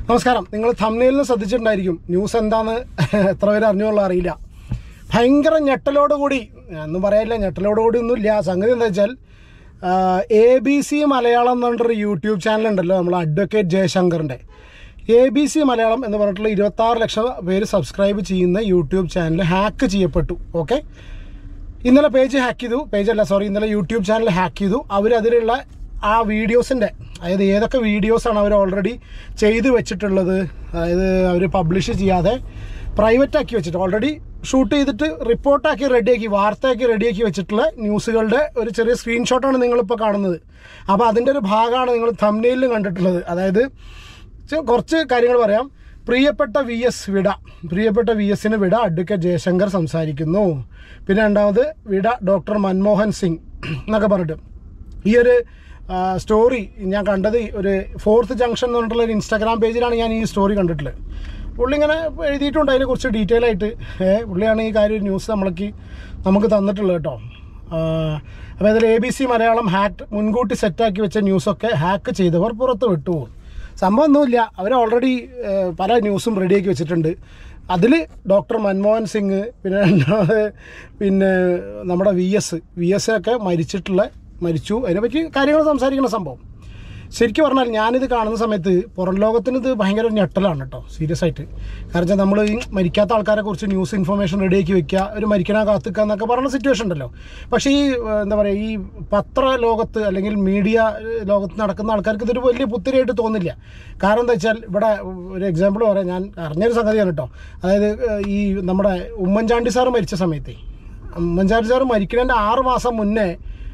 നമസ്കാരം നിങ്ങൾ തമ്മിലിൽ നിന്ന് ശ്രദ്ധിച്ചിട്ടുണ്ടായിരിക്കും ന്യൂസ് എന്താന്ന് എത്ര പേര് അറിഞ്ഞുള്ള അറിയില്ല ഭയങ്കര ഞെട്ടലോടുകൂടി ഒന്നും പറയാനില്ല ഞെട്ടലോടുകൂടി ഒന്നുമില്ല സംഗതി എന്താ വെച്ചാൽ എ ബി സി മലയാളം എന്ന് പറഞ്ഞിട്ടൊരു യൂട്യൂബ് ചാനലുണ്ടല്ലോ നമ്മൾ അഡ്വക്കേറ്റ് ജയശങ്കറിൻ്റെ എ ബി സി മലയാളം എന്ന് പറഞ്ഞിട്ടുള്ള ഇരുപത്താറ് ലക്ഷം പേര് സബ്സ്ക്രൈബ് ചെയ്യുന്ന യൂട്യൂബ് ചാനൽ ഹാക്ക് ചെയ്യപ്പെട്ടു ഓക്കെ ഇന്നലെ പേജ് ഹാക്ക് ചെയ്തു പേജ് അല്ല സോറി ഇന്നലെ യൂട്യൂബ് ചാനൽ ഹാക്ക് ചെയ്തു അവർ അതിലുള്ള ആ വീഡിയോസിൻ്റെ അതായത് ഏതൊക്കെ വീഡിയോസാണ് അവർ ഓൾറെഡി ചെയ്തു വെച്ചിട്ടുള്ളത് അതായത് അവർ പബ്ലിഷ് ചെയ്യാതെ പ്രൈവറ്റ് ആക്കി വെച്ചിട്ട് ഓൾറെഡി ഷൂട്ട് ചെയ്തിട്ട് റിപ്പോർട്ടാക്കി റെഡിയാക്കി വാർത്തയാക്കി റെഡിയാക്കി വെച്ചിട്ടുള്ള ന്യൂസുകളുടെ ഒരു ചെറിയ സ്ക്രീൻഷോട്ടാണ് നിങ്ങളിപ്പോൾ കാണുന്നത് അപ്പോൾ അതിൻ്റെ ഒരു ഭാഗമാണ് നിങ്ങൾ തമ്നെയിലും കണ്ടിട്ടുള്ളത് അതായത് ചെ- കുറച്ച് കാര്യങ്ങൾ പറയാം പ്രിയപ്പെട്ട വി എസ് വിട പ്രിയപ്പെട്ട വി എസിന് വിട അഡ്വക്കേറ്റ് ജയശങ്കർ സംസാരിക്കുന്നു പിന്നെ രണ്ടാമത് വിട ഡോക്ടർ മൻമോഹൻ സിംഗ് എന്നൊക്കെ പറഞ്ഞിട്ട് ഈ ഒരു ആ, സ്റ്റോറി ഞാൻ കണ്ടത് ഒരു ഫോർത്ത് ജംഗ്ഷൻ എന്ന് പറഞ്ഞിട്ടുള്ള ഒരു ഇൻസ്റ്റാഗ്രാം പേജിലാണ് ഞാൻ ഈ സ്റ്റോറി കണ്ടിട്ടുള്ളത് പുള്ളി ഇങ്ങനെ എഴുതിയിട്ടുണ്ട് അതിനെക്കുറിച്ച് ഡീറ്റെയിൽ ആയിട്ട് ഏ പുള്ളിയാണ് ഈ കാര്യം ന്യൂസ് നമ്മൾക്ക് നമുക്ക് തന്നിട്ടുള്ളത് കേട്ടോ അപ്പോൾ ഇതിൽ A B C Malayalam hack മുൻകൂട്ടി സെറ്റാക്കി വെച്ച ന്യൂസൊക്കെ ഹാക്ക് ചെയ്തവർ പുറത്ത് വിട്ടുപോകും സംഭവം ഒന്നുമില്ല അവർ ഓൾറെഡി പല ന്യൂസും റെഡിയാക്കി വെച്ചിട്ടുണ്ട് അതിൽ ഡോക്ടർ മൻമോഹൻ സിംഗ് പിന്നെ രണ്ടാമത് പിന്നെ നമ്മുടെ വി എസ് വി എസ് ഒക്കെ മരിച്ചിട്ടുള്ള മരിച്ചു അതിനെപ്പറ്റി കാര്യങ്ങൾ സംസാരിക്കുന്ന സംഭവം ശരിക്കും പറഞ്ഞാൽ ഞാനിത് കാണുന്ന സമയത്ത് പുറം ലോകത്തിന് ഇത് ഭയങ്കര ഒരു ഞെട്ടലാണ് കേട്ടോ സീരിയസ് ആയിട്ട് കാരണം വെച്ചാൽ നമ്മൾ ഈ മരിക്കാത്ത ആൾക്കാരെ കുറിച്ച് ന്യൂസ് ഇൻഫർമേഷൻ റെഡിയാക്കി വെക്കുക ഒരു മരിക്കണ കാത്തുക്കുക എന്നൊക്കെ പറയുന്ന സിറ്റുവേഷൻ ഉണ്ടല്ലോ പക്ഷേ ഈ ഏഹ്, എന്താ പറയുക ഈ പത്ര ലോകത്ത് അല്ലെങ്കിൽ മീഡിയ ഏഹ്, ലോകത്ത് നടക്കുന്ന ആൾക്കാർക്ക് ഇതൊരു വലിയ പുത്തിരിയായിട്ട് തോന്നില്ല കാരണം എന്താ വെച്ചാൽ ഇവിടെ ഒരു എക്സാമ്പിൾ പറയാം ഞാൻ അറിഞ്ഞൊരു സംഗതിയാണ് കേട്ടോ അതായത് ഏഹ്, ഈ നമ്മുടെ ഉമ്മൻചാണ്ടി സാറ് മരിച്ച സമയത്തെ ഉമ്മൻചാണ്ടി സാറ് മരിക്കുന്നതിൻ്റെ ആറ് മാസം മുന്നേ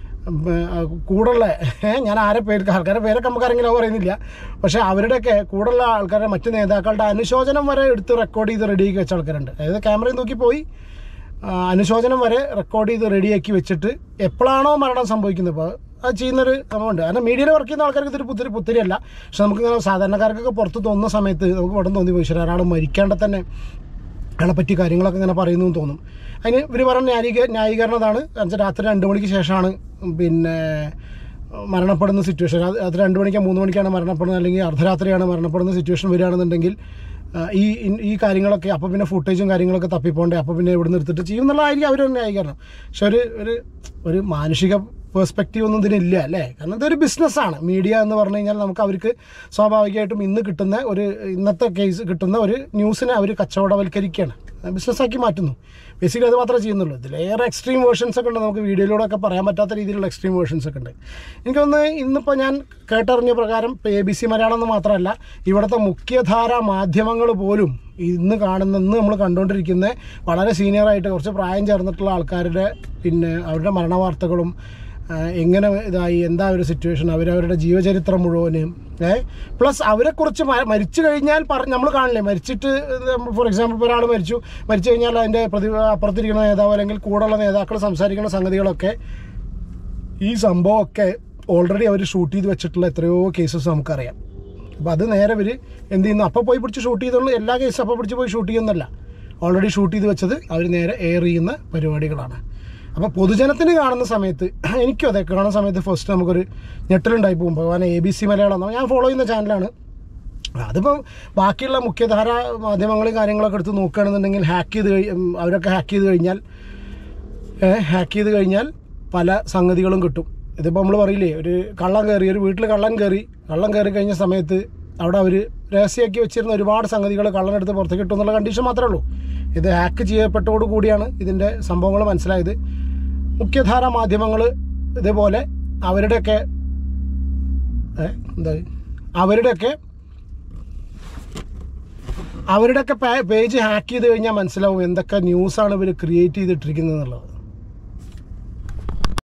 കൂടുള്ള ഞാൻ ആരെ പേര് ആൾക്കാരുടെ പേരൊക്കെ നമുക്ക് ആരെങ്കിലും പറയുന്നില്ല പക്ഷേ അവരുടെയൊക്കെ കൂടുള്ള ആൾക്കാരുടെ മറ്റു നേതാക്കളുടെ അനുശോചനം വരെ എടുത്ത് റെക്കോർഡ് ചെയ്ത് റെഡിയാക്കി വെച്ച ആൾക്കാരുണ്ട് അതായത് ക്യാമറയിൽ നോക്കി പോയി ആ, അനുശോചനം വരെ റെക്കോർഡ് ചെയ്ത് റെഡിയാക്കി വെച്ചിട്ട് എപ്പോഴാണോ മരണം സംഭവിക്കുന്നത് ഇപ്പോൾ അത് ചെയ്യുന്നൊരു സംഭവമുണ്ട് കാരണം മീഡിയയിൽ വർക്ക് ചെയ്യുന്ന ആൾക്കാർക്ക് ഇതൊരു പുത്തിരി പുത്തിരിയല്ല പക്ഷെ നമുക്ക് ഇങ്ങനെ സാധാരണക്കാർക്കൊക്കെ പുറത്ത് തോന്നുന്ന സമയത്ത് നമുക്ക് ഉടൻ തോന്നി പോയി ശരി ഒരാൾ മരിക്കാണ്ട് തന്നെ അയാളെ പറ്റി കാര്യങ്ങളൊക്കെ ഇങ്ങനെ പറയുന്നു എന്ന് തോന്നും അതിന് ഇവർ പറഞ്ഞ ന്യായീക ന്യായീകരണം അതാണ് എന്നുവെച്ചാൽ രാത്രി രണ്ട് മണിക്ക് ശേഷമാണ് പിന്നെ മരണപ്പെടുന്ന സിറ്റുവേഷൻ അത് അത് രണ്ട് മണിക്കോ മൂന്ന് മണിക്കാണ് മരണപ്പെടുന്നത് അല്ലെങ്കിൽ അർദ്ധരാത്രിയാണ് മരണപ്പെടുന്ന സിറ്റുവേഷൻ വരികയാണെന്നുണ്ടെങ്കിൽ ആ, ഈ ഇൻ- ഈ കാര്യങ്ങളൊക്കെ അപ്പോൾ പിന്നെ ഫുട്ടേജും കാര്യങ്ങളൊക്കെ തപ്പിപ്പോണ്ടേ അപ്പോൾ പിന്നെ ഇവിടെ നിർത്തിട്ട് ചെയ്യും എന്നുള്ളതായിരിക്കും അവർ ന്യായീകരണം പക്ഷെ ഒരു ഒരു ഒരു മാനുഷിക പേഴ്സ്പെക്റ്റീവ് ഒന്നും ഇതിനില്ല അല്ലേ കാരണം ഇതൊരു ബിസിനസ്സാണ് മീഡിയ എന്ന് പറഞ്ഞു കഴിഞ്ഞാൽ നമുക്ക് അവർക്ക് സ്വാഭാവികമായിട്ടും ഇന്ന് കിട്ടുന്ന ഒരു ഇന്നത്തെ കേസ് കിട്ടുന്ന ഒരു ന്യൂസിനെ അവർ കച്ചവടവൽക്കരിക്കുകയാണ് ബിസിനസ്സാക്കി മാറ്റുന്നു ബേസിക്കലി അത് മാത്രമേ ചെയ്യുന്നുള്ളൂ ഇതിലേറെ എക്സ്ട്രീം വേർഷൻസ് ഒക്കെ ഉണ്ട് നമുക്ക് വീഡിയോയിലൂടെ ഒക്കെ പറയാൻ പറ്റാത്ത രീതിയിലുള്ള എക്സ്ട്രീം വേർഷൻസ് ഒക്കെ ഉണ്ട് എനിക്കൊന്ന് ഇന്നിപ്പോൾ ഞാൻ കേട്ടറിഞ്ഞ പ്രകാരം ഇപ്പോൾ എ ബി സി മലയാളം എന്ന് മാത്രമല്ല ഇവിടുത്തെ മുഖ്യധാര മാധ്യമങ്ങൾ പോലും ഇന്ന് കാണുന്ന ഇന്ന് നമ്മൾ കണ്ടുകൊണ്ടിരിക്കുന്ന വളരെ സീനിയറായിട്ട് കുറച്ച് പ്രായം ചേർന്നിട്ടുള്ള ആൾക്കാരുടെ പിന്നെ അവരുടെ മരണവാർത്തകളും ആ, എങ്ങനെ ഇതായി എന്താ ഒരു സിറ്റുവേഷൻ അവരവരുടെ ജീവചരിത്രം മുഴുവനും ഏ പ്ലസ് അവരെക്കുറിച്ച് മ- മരിച്ചു കഴിഞ്ഞാൽ പറ നമ്മൾ കാണില്ലേ മരിച്ചിട്ട് ഫോർ എക്സാമ്പിൾ ഇപ്പോൾ ഒരാൾ മരിച്ചു മരിച്ചു കഴിഞ്ഞാൽ അതിൻ്റെ പ്രതി അപ്പുറത്തിരിക്കുന്ന നേതാവ് അല്ലെങ്കിൽ കൂടെയുള്ള നേതാക്കൾ സംസാരിക്കുന്ന സംഗതികളൊക്കെ ഈ സംഭവമൊക്കെ ഓൾറെഡി അവർ ഷൂട്ട് ചെയ്ത് വെച്ചിട്ടുള്ള എത്രയോ കേസസ് നമുക്കറിയാം അപ്പോൾ അത് നേരെ ഇവർ എന്ത് ചെയ്യുന്നു അപ്പോൾ പോയി പിടിച്ച് ഷൂട്ട് ചെയ്തുള്ളൂ എല്ലാ കേസും അപ്പോൾ പിടിച്ച് പോയി ഷൂട്ട് ചെയ്യുന്നല്ല ഓൾറെഡി ഷൂട്ട് ചെയ്ത് വെച്ചത് അവർ നേരെ എയർ ചെയ്യുന്ന പരിപാടികളാണ് അപ്പോൾ പൊതുജനത്തിന് കാണുന്ന സമയത്ത് എനിക്കും അതെ കാണുന്ന സമയത്ത് ഫസ്റ്റ് നമുക്കൊരു ഞെട്ടലുണ്ടായി പോകും ഭഗവാൻ എ ബി സി മലയാളം എന്ന് ഞാൻ ഫോളോ ചെയ്യുന്ന ചാനലാണ് അതിപ്പം ബാക്കിയുള്ള മുഖ്യധാര മാധ്യമങ്ങളും കാര്യങ്ങളൊക്കെ എടുത്ത് നോക്കുകയാണെന്നുണ്ടെങ്കിൽ ഹാക്ക് ചെയ്ത് കഴി ഉം, അവരൊക്കെ ഹാക്ക് ചെയ്ത് കഴിഞ്ഞാൽ ഹാക്ക് ചെയ്ത് കഴിഞ്ഞാൽ പല സംഗതികളും കിട്ടും ഇതിപ്പോൾ നമ്മൾ പറയില്ലേ ഒരു കള്ളം കയറി ഒരു വീട്ടിൽ കള്ളം കയറി കള്ളം കയറി കഴിഞ്ഞ സമയത്ത് അവിടെ അവർ രഹസ്യമാക്കി വെച്ചിരുന്ന ഒരുപാട് സംഗതികൾ കള്ളനെടുത്ത് പുറത്തേക്ക് കിട്ടും എന്നുള്ള കണ്ടീഷൻ മാത്രമേ ഉള്ളൂ ഇത് ഹാക്ക് ചെയ്യപ്പെട്ടോടു കൂടിയാണ് ഇതിൻ്റെ സംഭവങ്ങൾ മനസ്സിലായത് മുഖ്യധാര മാധ്യമങ്ങൾ ഇതേപോലെ അവരുടെയൊക്കെ ഏ, എന്താ അവരുടെയൊക്കെ അവരുടെയൊക്കെ പേ- പേജ് ഹാക്ക് ചെയ്ത് കഴിഞ്ഞാൽ മനസ്സിലാവും എന്തൊക്കെ ന്യൂസാണ് ഇവർ ക്രിയേറ്റ് ചെയ്തിട്ടിരിക്കുന്നത് എന്നുള്ളത്